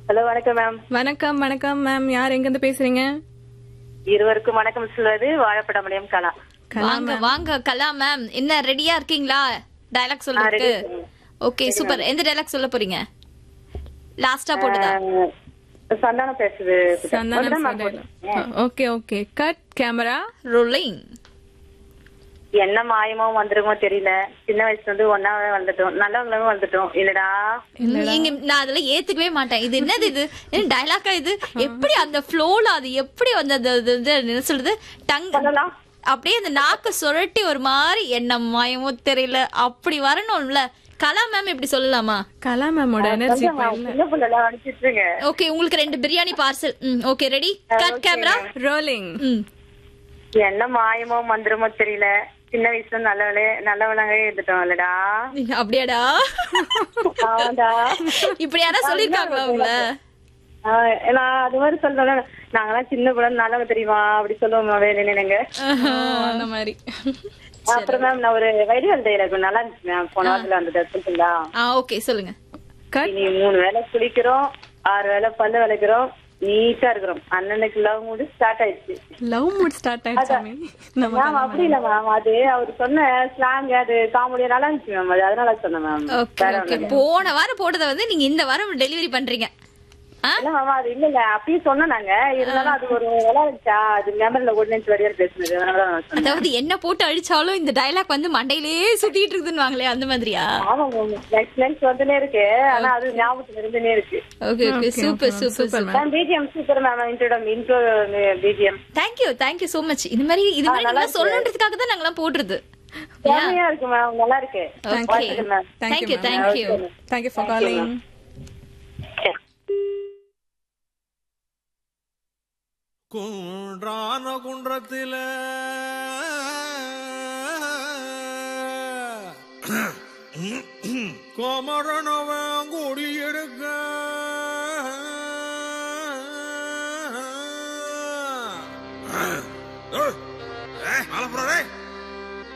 Hello வணக்கம் ma'am வணக்கம் வணக்கம் மேம் யார் எங்க இருந்து பேசுறீங்க இருவருக்கும் வணக்கம் சொல்வது வாழப்படமடையும் கலா வாங்க வாங்க கலா மேம் என்ன ரெடியா இருக்கீங்களா டயலாக் சொல்றதுக்கு ஓகே சூப்பர் எந்த டயலாக் சொல்ல போறீங்க லாஸ்டா போட்டதா அஹ், சந்தானம் பேசுது சந்தானம் மட்டும்தான் ma'am போட்டேன். Okay okay cut camera rolling என்ன மாயமோ வந்துருமோ தெரியல சின்ன வயசுல இருந்து ஒன்னாவே வந்துட்டோம் நல்லவங்களும் வந்துட்டோம் இல்லடா நீங்க நான் அதெல்லாம் ஏத்துக்கவே மாட்டேன் இது என்னது இது டயலாக்கா இது எப்படி அந்த ஃப்ளோல அது எப்படி வந்து அந்த அது வந்து என்ன சொல்றது டங் சொல்லலாம் அப்படியே அந்த நாக்க சுரட்டி ஒரு மாதிரி என்ன மாயமோ தெரியல அப்படி வரணும்ல கலா மேம் இப்படி சொல்லலாமா கலா மேமோட எனர்ஜி கொஞ்சம் ma'am, சின்ன பிள்ளை அனுப்பிச்சிருங்க ஓகே உங்களுக்கு ரெண்டு biryani parcel hmm okay ready cut camera rolling hmm என்ன மாயமோ மந்திரமோ தெரியல சின்ன வயசுல நல்லவளே நல்லவளாவே இருந்துட்டோம் இல்லடா அப்படியாடா ஆமாடா இப்படி யாராவது சொல்லிருக்காங்களா உங்கள ஆஹ் நான் அது மாதிரி சொல்றேன் நாங்கெல்லாம் சின்ன பிள்ளை நல்லவங்க தெரியுமா அப்படி சொல்லுவோம் வேலைங்க அந்த மாதிரி அப்புறம் மேம் நான் ஒரு வைரல் டைலாக் நல்லா இருந்துச்சு மேம் போன வாரத்துல வந்துட்டு சொல்லுங்களா ஆ ஓகே சொல்லுங்க கட் இனி மூணு வேளை குளிக்கிறோம் ஆறு வேளை பல்லு விளக்குறோம் நீட்டா இருக்கிறோம் அண்ணனுக்கு லவ் மூடு ஸ்டார்ட் ஆயிடுச்சு லவ் மூட் ஸ்டார்ட் ஆயிடுச்சாமே நம்ம மேம் அப்படி இல்ல மேம் அது அவர் சொன்ன ஸ்லாங் அது காமெடியா நல்லா இருந்துச்சு மேம் அது அதனால சொன்னேன் மேம் ஓகே ஓகே போன வாரம் போட்டதை வந்து நீங்க இந்த வாரம் டெலிவரி பண்றீங்க ஆ இல்ல மேம் அது இல்ல இல்ல அப்படியே சொன்னோம் நாங்க இருந்தாலும் அது ஒரு நல்லா இருந்துச்சா அது மெமரில ஒடினு வரையா பேசுனது அதனால தான் நான் சொன்னேன் அதாவது என்ன போட்டு அழிச்சாலும் இந்த டயலாக் வந்து மண்டையிலேயே சுத்திட்டு இருக்குதுன்னு வாங்களே அந்த மாதிரியா ஆமா மேம் நெக்ஸ்ட் நெக்ஸ்ட் வந்துனே இருக்கு ஆனா அது ஞாபகத்துல இருந்துனே இருக்கு okay okay super super super ma'am BGM super ma'am intro intro BGM thank you thank you so much இது மாதிரி இது மாதிரி நல்லா சொல்லணுன்றதுக்காக தான் நாங்கலாம் போடுறது செம்மையா இருக்கு மேம் நல்லா இருக்கு ஓகே வாழ்த்துக்கள் ma'am thank you thank you thank you for calling குன்றான குன்றத்தில கோமரனவன் குடியிருக்க